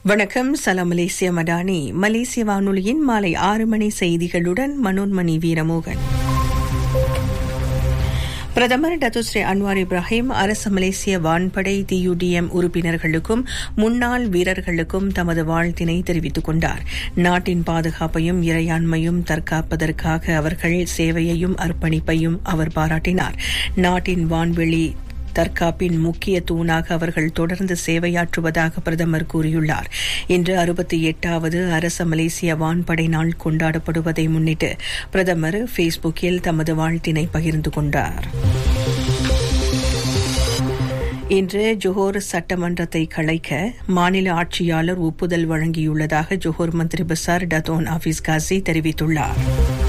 வணக்கம் சலாம் மலேசிய மடானி மலேசிய வானொலியின் மாலை ஆறு மணி செய்திகளுடன் மனோன்மணி வீரமோகன் பிரதமர் டத்துஸ்ரீ அன்வார் இப்ராஹிம் அரசு மலேசிய வான்படை டியுடிஎம் உறுப்பினர்களுக்கும் முன்னாள் வீரர்களுக்கும் தமது வாழ்த்தினை தெரிவித்துக் கொண்டார் நாட்டின் பாதுகாப்பையும் இறையாண்மையும் தற்காப்பதற்காக அவர்கள் சேவையையும் அர்ப்பணிப்பையும் அவர் பாராட்டினார் நாட்டின் வான்வெளி தற்காப்பின் முக்கிய தூணாக அவர்கள் தொடர்ந்து சேவையாற்றுவதாக பிரதமர் கூறியுள்ளார் இன்று அறுபத்தி எட்டாவது அரச மலேசிய வான்படை நாள் கொண்டாடப்படுவதை முன்னிட்டு பிரதமர் ஃபேஸ்புக்கில் தமது வாழ்த்தினை பகிர்ந்து கொண்டார் இன்று ஜோஹர் சட்டமன்றத்தை கலைக்க மாநில ஆட்சியாளர் ஒப்புதல் வழங்கியுள்ளதாக ஜோஹர் மந்திரி பசார் டத்தோன் ஆபீஸ் காசி தெரிவித்துள்ளார்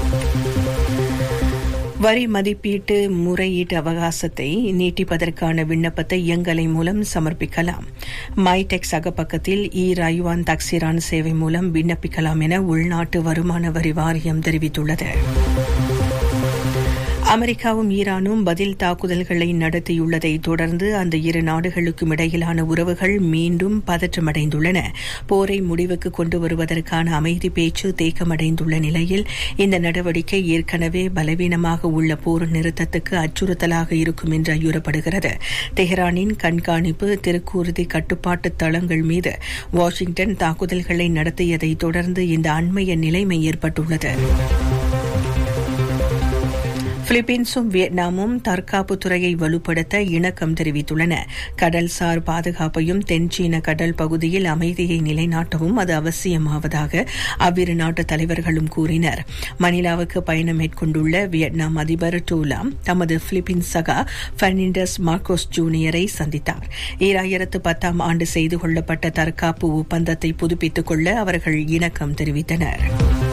வரி மதிப்பீட்டு முறையீட்டு அவகாசத்தை நீட்டிப்பதற்கான விண்ணப்பத்தை இயங்கலை மூலம் சமர்ப்பிக்கலாம் மைடெக்ஸ் அகப்பக்கத்தில் இ ராயுவான் தக்சிரான் சேவை மூலம் விண்ணப்பிக்கலாம் என உள்நாட்டு வருமான வரி வாரியம் தெரிவித்துள்ளது அமெரிக்காவும் ஈரானும் பதில் தாக்குதல்களை நடத்தியுள்ளதை தொடர்ந்து அந்த இரு நாடுகளுக்கும் இடையிலான உறவுகள் மீண்டும் பதற்றமடைந்துள்ளன போரை முடிவுக்கு கொண்டு வருவதற்கான அமைதி பேச்சு தேக்கமடைந்துள்ள நிலையில் இந்த நடவடிக்கை ஏற்கனவே பலவீனமாக உள்ள போர் நிறுத்தத்துக்கு அச்சுறுத்தலாக இருக்கும் என்று ஐயுறப்படுகிறது தெஹ்ரானின் கண்காணிப்பு திருக்கூறுதி கட்டுப்பாட்டு தளங்கள் மீது வாஷிங்டன் தாக்குதல்களை நடத்தியதை தொடர்ந்து இந்த அண்மைய நிலைமை ஏற்பட்டுள்ளது பிலிப்பீன்ஸும் வியட்நாமும் தற்காப்பு துறையை வலுப்படுத்த இணக்கம் தெரிவித்துள்ளன கடல்சார் பாதுகாப்பையும் தென்சீன கடல் பகுதியில் அமைதியை நிலைநாட்டவும் அது அவசியமாவதாக அவ்விரு நாட்டு தலைவர்களும் கூறினர் மணிலாவுக்கு பயணம் மேற்கொண்டுள்ள வியட்நாம் அதிபர் டூலாம் தமது பிலிப்பீன்ஸ் சகா பெர்னிண்டஸ் மார்க்கோஸ் ஜூனியரை சந்தித்தார் ஈராயிரத்து பத்தாம் ஆண்டு செய்து கொள்ளப்பட்ட தற்காப்பு ஒப்பந்தத்தை புதுப்பித்துக் கொள்ள அவர்கள் இணக்கம் தெரிவித்தனா்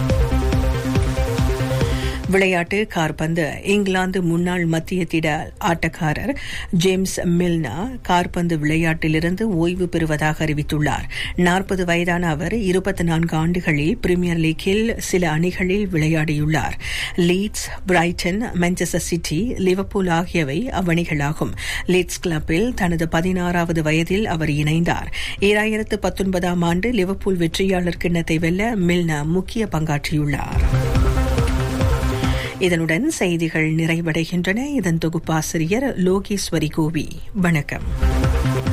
விளையாட்டு கார்பந்து இங்கிலாந்து முன்னாள் மத்திய திட ஆட்டக்காரர் ஜேம்ஸ் மில்னா கார்பந்து விளையாட்டிலிருந்து ஓய்வு பெறுவதாக அறிவித்துள்ளார் நாற்பது வயதான அவர் இருபத்தி நான்கு ஆண்டுகளில் பிரீமியர் லீக்கில் சில அணிகளில் விளையாடியுள்ளார் Leeds Brighton Manchester City Liverpool ஆகியவை அவ்வணிகளாகும் லீட்ஸ் கிளப்பில் தனது பதினாறாவது வயதில் அவர் இணைந்தார் ஈராயிரத்து பத்தொன்பதாம் ஆண்டு லிவர்பூல் வெற்றியாளர் கிண்ணத்தை வெல்ல மில்னா முக்கிய பங்காற்றியுள்ளார் இதனுடன் செய்திகள் நிறைவடைகின்றன இதன் தொகுப்பாசிரியர் லோகேஸ்வரி கோவி வணக்கம்